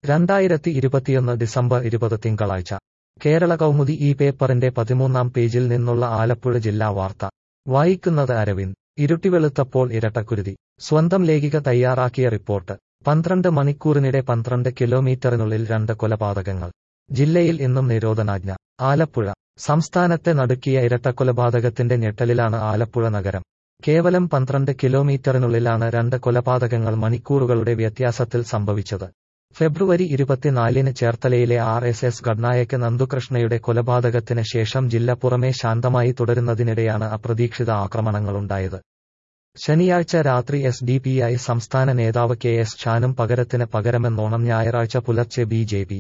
രണ്ടായിരത്തി ഇരുപത്തിയൊന്ന് ഡിസംബർ ഇരുപത് തിങ്കളാഴ്ച കേരള കൗമുദി ഈ പേപ്പറിന്റെ പതിമൂന്നാം പേജിൽ നിന്നുള്ള ആലപ്പുഴ ജില്ലാ വാർത്ത വായിക്കുന്നത് അരവിന്ദ് ഇരുട്ടിവെളുത്തപ്പോൾ ഇരട്ടക്കുരുതി സ്വന്തം ലേഖിക തയ്യാറാക്കിയ റിപ്പോർട്ട് പന്ത്രണ്ട് മണിക്കൂറിനിടെ പന്ത്രണ്ട് കിലോമീറ്ററിനുള്ളിൽ രണ്ട് കൊലപാതകങ്ങൾ ജില്ലയിൽ ഇന്നും നിരോധനാജ്ഞ ആലപ്പുഴ സംസ്ഥാനത്തെ നടുക്കിയ ഇരട്ടക്കൊലപാതകത്തിന്റെ ഞെട്ടലിലാണ് ആലപ്പുഴ നഗരം കേവലം പന്ത്രണ്ട് കിലോമീറ്ററിനുള്ളിലാണ് രണ്ട് കൊലപാതകങ്ങൾ മണിക്കൂറുകളുടെ വ്യത്യാസത്തിൽ സംഭവിച്ചത് ഫെബ്രുവരി ഇരുപത്തിനാലിന് ചേർത്തലയിലെ ആർ എസ് എസ് ഗഡ്നായക്ക് നന്ദുകൃഷ്ണയുടെ കൊലപാതകത്തിന് ശേഷം ജില്ല പുറമേ ശാന്തമായി തുടരുന്നതിനിടെയാണ് അപ്രതീക്ഷിത ആക്രമണങ്ങളുണ്ടായത് ശനിയാഴ്ച രാത്രി എസ് ഡി പി ഐ സംസ്ഥാന നേതാവ് കെ എസ് ഷാനും പകരത്തിന് പകരമെന്നോണം ഞായറാഴ്ച പുലർച്ചെ B J P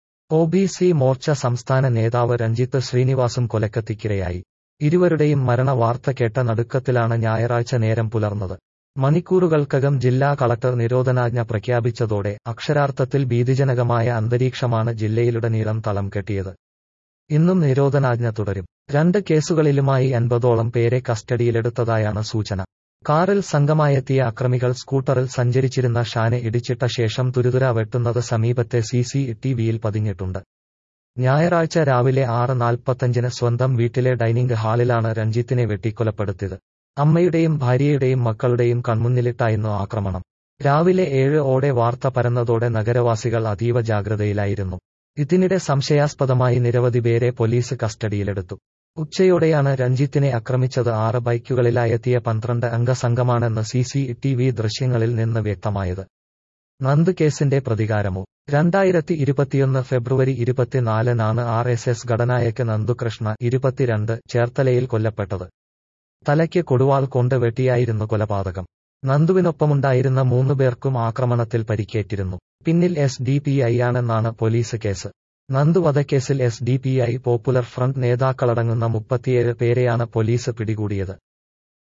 O B C Morcha സംസ്ഥാന നേതാവ് രഞ്ജിത്ത് ശ്രീനിവാസും കൊലക്കത്തിക്കിരയായി ഇരുവരുടെയും മരണ വാർത്ത കേട്ട നടുക്കത്തിലാണ് ഞായറാഴ്ച നേരം പുലർന്നത് മണിക്കൂറുകൾക്കകം ജില്ലാ കളക്ടർ നിരോധനാജ്ഞ പ്രഖ്യാപിച്ചതോടെ അക്ഷരാർത്ഥത്തിൽ ഭീതിജനകമായ അന്തരീക്ഷമാണ് ജില്ലയിലുടനീളം തളം കെട്ടിയത് ഇന്നും നിരോധനാജ്ഞ തുടരും രണ്ട് കേസുകളിലുമായി അൻപതോളം പേരെ കസ്റ്റഡിയിലെടുത്തതായാണ് സൂചന കാറിൽ സംഘമായെത്തിയ അക്രമികൾ സ്കൂട്ടറിൽ സഞ്ചരിച്ചിരുന്ന ഷാനെ ഇടിച്ചിട്ട ശേഷം തുരുതുര വെട്ടുന്നത് സമീപത്തെ സി സി ടി വിയിൽ പതിഞ്ഞിട്ടുണ്ട് ഞായറാഴ്ച രാവിലെ ആറ് നാൽപ്പത്തഞ്ചിന് സ്വന്തം വീട്ടിലെ ഡൈനിംഗ് ഹാളിലാണ് രഞ്ജിത്തിനെ വെട്ടിക്കൊലപ്പെടുത്തിയത് അമ്മയുടെയും ഭാര്യയുടെയും മക്കളുടെയും കൺമുന്നിലിട്ടായിരുന്നു ആക്രമണം രാവിലെ ഏഴ് ഓടെ വാർത്ത പരന്നതോടെ നഗരവാസികൾ അതീവ ജാഗ്രതയിലായിരുന്നു ഇതിനിടെ സംശയാസ്പദമായി നിരവധി പേരെ പോലീസ് കസ്റ്റഡിയിലെടുത്തു ഉച്ചയോടെയാണ് രഞ്ജിത്തിനെ ആക്രമിച്ചത് ആറ് ബൈക്കുകളിലായെത്തിയ പന്ത്രണ്ട് അംഗ സംഘമാണെന്ന് സി സി ടി വി ദൃശ്യങ്ങളിൽ നിന്ന് വ്യക്തമായത് നന്ദ് കേസിന്റെ പ്രതികാരമോ രണ്ടായിരത്തി ഇരുപത്തിയൊന്ന് ഫെബ്രുവരി ഇരുപത്തിനാലിനാണ് ആർ എസ് എസ് ഘടനായക്ക് നന്ദുകൃഷ്ണ ഇരുപത്തിരണ്ട് ചേർത്തലയിൽ കൊല്ലപ്പെട്ടത് തലയ്ക്ക് കൊടുവാൾ കൊണ്ട് വെട്ടിയായിരുന്നു കൊലപാതകം നന്ദുവിനൊപ്പമുണ്ടായിരുന്ന മൂന്നു പേർക്കും ആക്രമണത്തിൽ പരിക്കേറ്റിരുന്നു പിന്നിൽ എസ് ഡി പി ഐ ആണെന്നാണ് പോലീസ് കേസ് നന്ദു വധക്കേസിൽ S D P I popular front നേതാക്കളടങ്ങുന്ന മുപ്പത്തിയേഴ് പേരെയാണ് പോലീസ് പിടികൂടിയത്